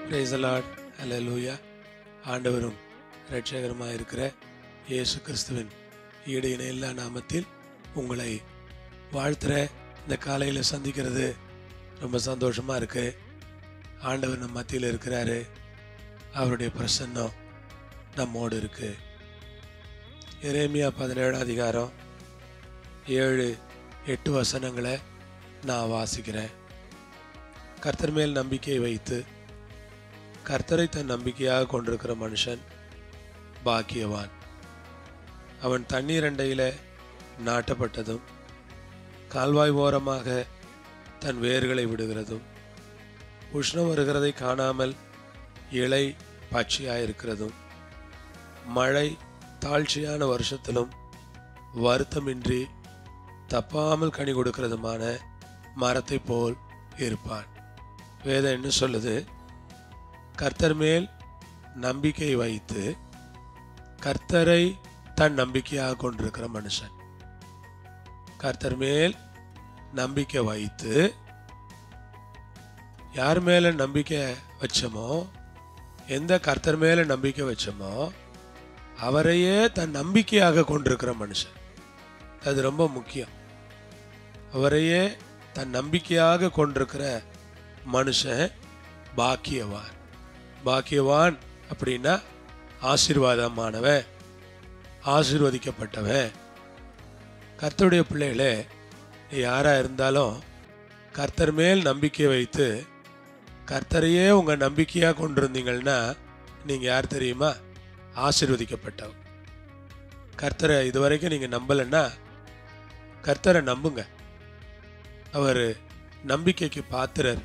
price Lord அல்லேலூயா ஆண்டவரும் இரட்சகருமாக இருக்கிற இயேசு கிறிஸ்துவின் ஈடு இணையில்லா நாமத்தில் உங்களை வாழ்த்துற இந்த காலையில் சந்திக்கிறது ரொம்ப சந்தோஷமாக இருக்கு ஆண்டவர் நம்ம மத்தியில் இருக்கிறாரு அவருடைய பிரசன்னம் நம்மோடு இருக்கு எரேமியா பதினேழாம் அதிகாரம் ஏழு எட்டு வசனங்களை நான் வாசிக்கிறேன் கர்த்தர் மேல் நம்பிக்கை வைத்து கர்த்தரை தன் நம்பிக்கையாக கொண்டிருக்கிற மனுஷன் பாக்கியவான் அவன் தண்ணீர் அண்டையில நாட்டப்பட்டதும் கால்வாய் ஓரமாக தன் வேர்களை விடுகிறதும் உஷ்ணம் வருகிறதை காணாமல் இலை பச்சையாயிருக்கிறதும் மழை தாழ்ச்சியான வருஷத்திலும் வருத்தமின்றி தப்பாமல் கனி கொடுக்கிறதுமான மரத்தை போல் இருப்பான் வேதம் என்ன சொல்லுது கர்த்தர் மேல் நம்பிக்கை வைத்து கர்த்தரை தன் நம்பிக்கையாக கொண்டிருக்கிற மனுஷன் கர்த்தர் மேல் நம்பிக்கை வைத்து யார் மேல நம்பிக்கை வச்சோமோ எந்த கர்த்தர் மேல நம்பிக்கை வச்சோமோ அவரையே தன் நம்பிக்கையாக கொண்டிருக்கிற மனுஷன் அது ரொம்ப முக்கியம் அவரையே தன் நம்பிக்கையாக கொண்டிருக்கிற மனுஷன் பாக்கியவான் பாக்கியவான் அப்படின்னா ஆசீர்வாதமானவன் ஆசீர்வதிக்கப்பட்டவன் கர்த்தருடைய பிள்ளைகளே நீ யாரா இருந்தாலும் கர்த்தர் மேல் நம்பிக்கை வைத்து கர்த்தரையே உங்க நம்பிக்கையா கொண்டிருந்தீங்கன்னா நீங்க யார் தெரியுமா ஆசீர்வதிக்கப்பட்டவங்க கர்த்தரை இதுவரைக்கும் நீங்க நம்பலைன்னா கர்த்தரை நம்புங்க அவர் நம்பிக்கைக்கு பாத்திரர்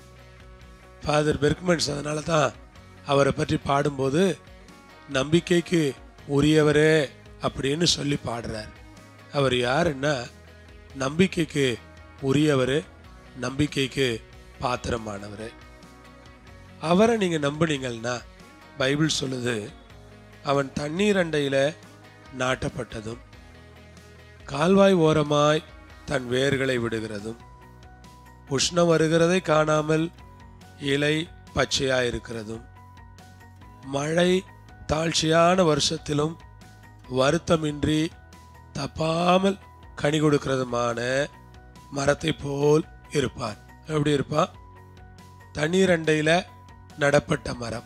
ஃபாதர் பெர்க்மன்ஸ் அதனால தான் அவரை பற்றி பாடும்போது நம்பிக்கைக்கு உரியவரே அப்படின்னு சொல்லி பாடுறார் அவர் யாருன்னா நம்பிக்கைக்கு உரியவர் நம்பிக்கைக்கு பாத்திரமானவர் அவரை நீங்க நம்புனீங்கன்னா பைபிள் சொல்லுது அவன் தண்ணீர் அண்டையில நாட்டப்பட்டதும் கால்வாய் ஓரமாய் தன் வேர்களை விடுகிறதும் உஷ்ணம் வருகிறதை காணாமல் இலை பச்சையாயிருக்கிறதும் மழை தாழ்ச்சியான வருஷத்திலும் வருத்தமின்றி தப்பாமல் கனி கொடுக்கிறதுமான மரத்தை போல் இருப்பான் எப்படி இருப்பான் தண்ணீர் அண்டையில நடப்பட்ட மரம்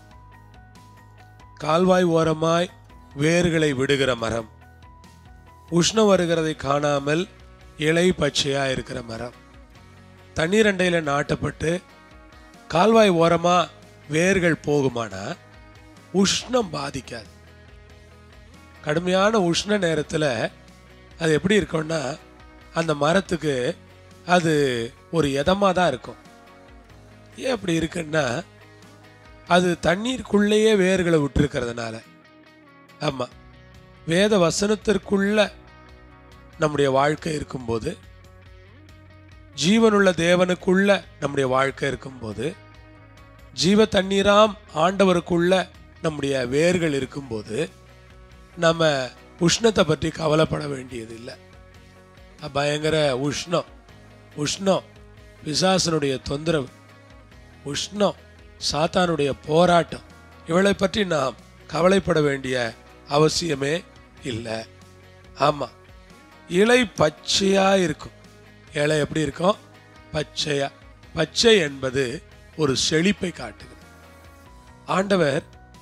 கால்வாய் ஓரமாய் வேர்களை விடுகிற மரம் உஷ்ணம் வருகிறதை காணாமல் இலை பச்சையா இருக்கிற மரம் தண்ணீர் அண்டையில நாட்டப்பட்டு கால்வாய் ஓரமா வேர்கள் போகுமானா உஷ்ணம் பாதிக்காது கடுமையான உஷ்ண நேரத்தில் அது எப்படி இருக்கும்னா அந்த மரத்துக்கு அது ஒரு இதமாக தான் இருக்கும் ஏன் அப்படி இருக்குன்னா அது தண்ணீருக்குள்ளேயே வேர்களை விட்டுருக்கிறதுனால ஆமாம் வேத வசனத்திற்குள்ள நம்முடைய வாழ்க்கை இருக்கும்போது ஜீவனுள்ள தேவனுக்குள்ள நம்முடைய வாழ்க்கை இருக்கும்போது ஜீவ தண்ணீராம் ஆண்டவருக்குள்ள நம்முடைய வேர்கள் இருக்கும்போது நம்ம உஷ்ணத்தை பற்றி கவலைப்பட வேண்டியது இல்லை பயங்கர உஷ்ணம் உஷ்ணம் பிசாசனுடைய தொந்தரவு உஷ்ணம் சாத்தானுடைய போராட்டம் இவளை பற்றி நாம் கவலைப்பட வேண்டிய அவசியமே இல்லை ஆமா இலை பச்சையா இருக்கும் இலை எப்படி இருக்கும் பச்சையா பச்சை என்பது ஒரு செழிப்பை காட்டுகிறது ஆண்டவர்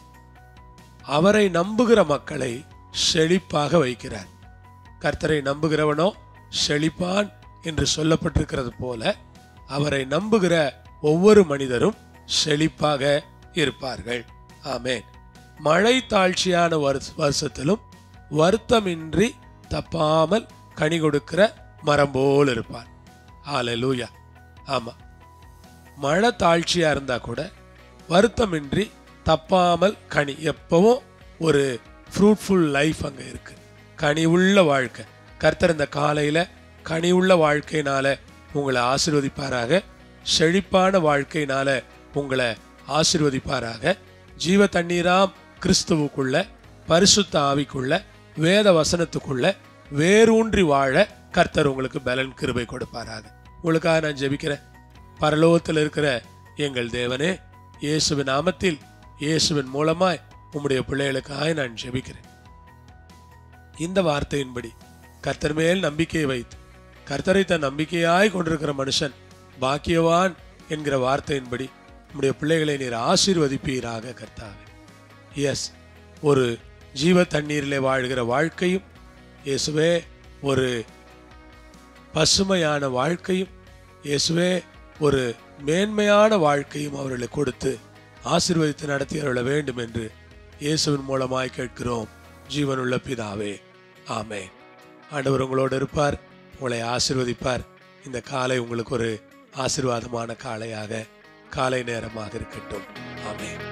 அவரை நம்புகிற மக்களை செழிப்பாக வைக்கிறார் கர்த்தரை நம்புகிறவனோ செழிப்பான் என்று சொல்லப்பட்டிருக்கிறது போல அவரை நம்புகிற ஒவ்வொரு மனிதரும் செழிப்பாக இருப்பார்கள் ஆமேன் மழை தாழ்ச்சியான வருஷத்திலும் வருத்தமின்றி தப்பாமல் கனி கொடுக்கிற மரம் போல் இருப்பார் ஆலலூயா ஆமா மழை தாழ்ச்சியா இருந்தா கூட வருத்தமின்றி தப்பாமல் கனி எப்பவும் ஒரு ஃப்ரூட்ஃபுல் லைஃப் அங்க இருக்கு கனி உள்ள வாழ்க்கை கர்த்தர் இந்த காலையில கனி உள்ள வாழ்க்கையினால உங்களை ஆசிர்வதிப்பாராக செழிப்பான வாழ்க்கையினால உங்களை ஆசிர்வதிப்பாராக ஜீவ தண்ணீராம் கிறிஸ்துவுக்குள்ள பரிசுத்த ஆவிக்குள்ள வேத வசனத்துக்குள்ள வேரூன்றி வாழ கர்த்தர் உங்களுக்கு பலன் கிருபை கொடுப்பாராக உங்களுக்காக நான் ஜெபிக்கிறேன் பரலோகத்தில் இருக்கிற எங்கள் தேவனே இயேசுவின் நாமத்தில் இயேசுவின் மூலமாய் உம்முடைய பிள்ளைகளுக்காக நான் ஜெபிக்கிறேன் இந்த வார்த்தையின்படி கர்த்தர் மேல் நம்பிக்கையை வைத்து கர்த்தரை தன் நம்பிக்கையாய் கொண்டிருக்கிற மனுஷன் பாக்கியவான் என்கிற வார்த்தையின்படி உம்முடைய பிள்ளைகளை நீர் ஆசீர்வதிப்பீராக கர்த்தாவே எஸ் ஒரு ஜீவ தண்ணீரிலே வாழ்கிற வாழ்க்கையும் இயேசுவே ஒரு பசுமையான வாழ்க்கையும் இயேசுவே ஒரு மேன்மையான வாழ்க்கையும் அவர்களுக்கு கொடுத்து ஆசீர்வதித்து நடத்தி அருள வேண்டும் என்று இயேசுவின் மூலமாய் கேட்கிறோம் ஜீவனுள்ள பிதாவே ஆமே ஆண்டவர் உங்களோடு இருப்பார் உங்களை ஆசீர்வதிப்பார் இந்த காலை உங்களுக்கு ஒரு ஆசீர்வாதமான காலையாக காலை நேரமாக இருக்கட்டும் ஆமென்